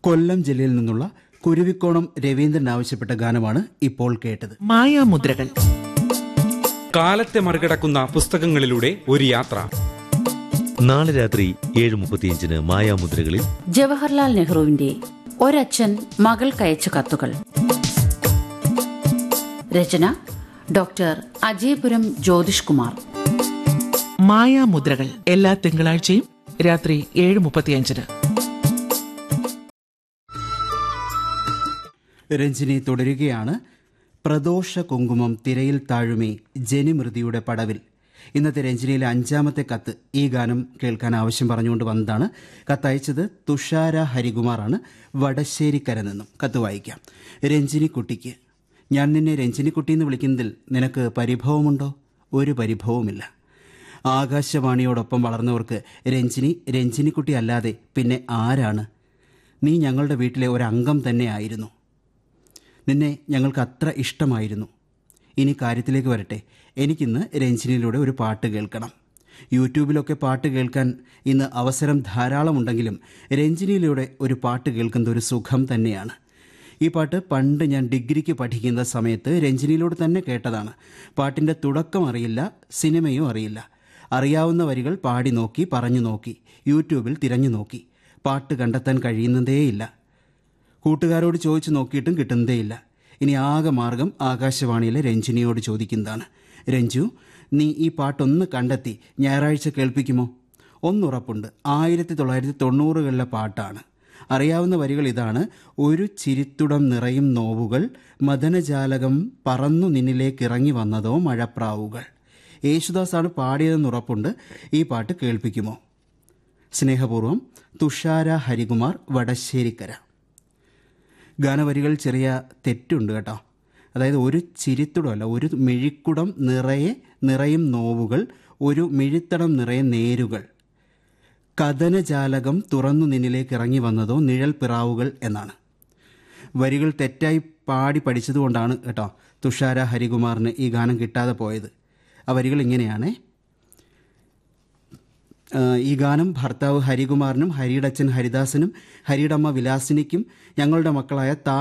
കൊല്ലം ജില്ലയിൽ നിന്നുള്ള കുരുവിക്കോണം രവീന്ദ്രൻ ആവശ്യപ്പെട്ട ഗാനമാണ് ഇപ്പോൾ കേട്ടത് മായാമുദ്രകൾ കാലത്തെ മറികടക്കുന്ന പുസ്തകങ്ങളിലൂടെ ഒരു യാത്ര നാളെ രാത്രി ഏഴ് മുപ്പത്തിയഞ്ചിന് മായാമുദ്രകളിൽ ജവഹർലാൽ നെഹ്റുവിന്റെ ഒരച്ഛൻ മകൾക്കയച്ച കത്തുകൾ രചന ഡോക്ടർ അജയപുരം ജ്യോതിഷ് കുമാർ മായാമുദ്രകൾ എല്ലാ തിങ്കളാഴ്ചയും രാത്രി ഏഴ് മുപ്പത്തിയഞ്ചിന് രഞ്ജിനി തുടരുകയാണ് പ്രദോഷ കുങ്കുമം തിരയിൽ താഴുമേ ജനിമൃതിയുടെ പടവിൽ ഇന്നത്തെ രഞ്ജിനിയിലെ അഞ്ചാമത്തെ കത്ത് ഈ ഗാനം കേൾക്കാൻ ആവശ്യം പറഞ്ഞുകൊണ്ട് വന്നതാണ് കത്തയച്ചത് തുഷാര ഹരികുമാറാണ് വടശ്ശേരിക്കര നിന്നും കത്ത് വായിക്കാം രഞ്ജിനി കുട്ടിക്ക് ഞാൻ നിന്നെ രഞ്ജിനിക്കുട്ടി എന്ന് വിളിക്കുന്നതിൽ നിനക്ക് പരിഭവമുണ്ടോ ഒരു പരിഭവവുമില്ല ആകാശവാണിയോടൊപ്പം വളർന്നവർക്ക് രഞ്ജിനി രഞ്ജിനിക്കുട്ടി അല്ലാതെ പിന്നെ ആരാണ് നീ ഞങ്ങളുടെ വീട്ടിലെ ഒരംഗം തന്നെ ആയിരുന്നു നിന്നെ ഞങ്ങൾക്ക് അത്ര ഇഷ്ടമായിരുന്നു ഇനി കാര്യത്തിലേക്ക് വരട്ടെ എനിക്കിന്ന് രഞ്ജിനിയിലൂടെ ഒരു പാട്ട് കേൾക്കണം യൂട്യൂബിലൊക്കെ പാട്ട് കേൾക്കാൻ ഇന്ന് അവസരം ധാരാളമുണ്ടെങ്കിലും രഞ്ജിനിയിലൂടെ ഒരു പാട്ട് കേൾക്കുന്ന ഒരു സുഖം തന്നെയാണ് ഈ പാട്ട് പണ്ട് ഞാൻ ഡിഗ്രിക്ക് പഠിക്കുന്ന സമയത്ത് രഞ്ജിനിയിലൂടെ തന്നെ കേട്ടതാണ് പാട്ടിൻ്റെ തുടക്കം അറിയില്ല സിനിമയും അറിയില്ല അറിയാവുന്ന വരികൾ പാടി നോക്കി പറഞ്ഞു നോക്കി യൂട്യൂബിൽ തിരഞ്ഞു നോക്കി പാട്ട് കണ്ടെത്താൻ കഴിയുന്നതേയില്ല കൂട്ടുകാരോട് ചോദിച്ചു നോക്കിയിട്ടും കിട്ടുന്നതേയില്ല ഇനി ആകെ മാർഗം ആകാശവാണിയിലെ രഞ്ജിനിയോട് ചോദിക്കുന്നതാണ് രഞ്ജു നീ ഈ പാട്ടൊന്ന് കണ്ടെത്തി ഞായറാഴ്ച കേൾപ്പിക്കുമോ ഒന്നുറപ്പുണ്ട് ആയിരത്തി തൊള്ളായിരത്തി തൊണ്ണൂറുകളിലെ പാട്ടാണ് അറിയാവുന്ന വരികൾ ഇതാണ് ഒരു ചിരിത്തുടം നിറയും നോവുകൾ മദനജാലകം പറന്നു നിന്നിലേക്ക് ഇറങ്ങി വന്നതോ മഴപ്രാവുകൾ യേശുദാസാണ് പാടിയതെന്ന് ഉറപ്പുണ്ട് ഈ പാട്ട് കേൾപ്പിക്കുമോ സ്നേഹപൂർവ്വം തുഷാര ഹരികുമാർ വടശ്ശേരിക്കര ഗാനവരികൾ ചെറിയ തെറ്റുണ്ട് കേട്ടോ അതായത് ഒരു ചിരിത്തുടമല്ല ഒരു മിഴിക്കുടം നിറയെ നിറയും നോവുകൾ ഒരു മിഴിത്തടം നിറയെ നേരുകൾ കഥനജാലകം തുറന്നു നിന്നിലേക്ക് ഇറങ്ങി വന്നതോ നിഴൽ പിറാവുകൾ എന്നാണ് വരികൾ തെറ്റായി പാടി പഠിച്ചതുകൊണ്ടാണ് കേട്ടോ തുഷാര ഹരികുമാറിന് ഈ ഗാനം കിട്ടാതെ പോയത് ആ വരികൾ ഇങ്ങനെയാണേ ആ, ഈ ഗാനം ഭർത്താവ് ഹരികുമാറിനും ഹരിയുടെ അച്ഛൻ ഹരിദാസനും ഹരിയുടെ അമ്മ വിലാസിനിക്കും ഞങ്ങളുടെ മക്കളായ താ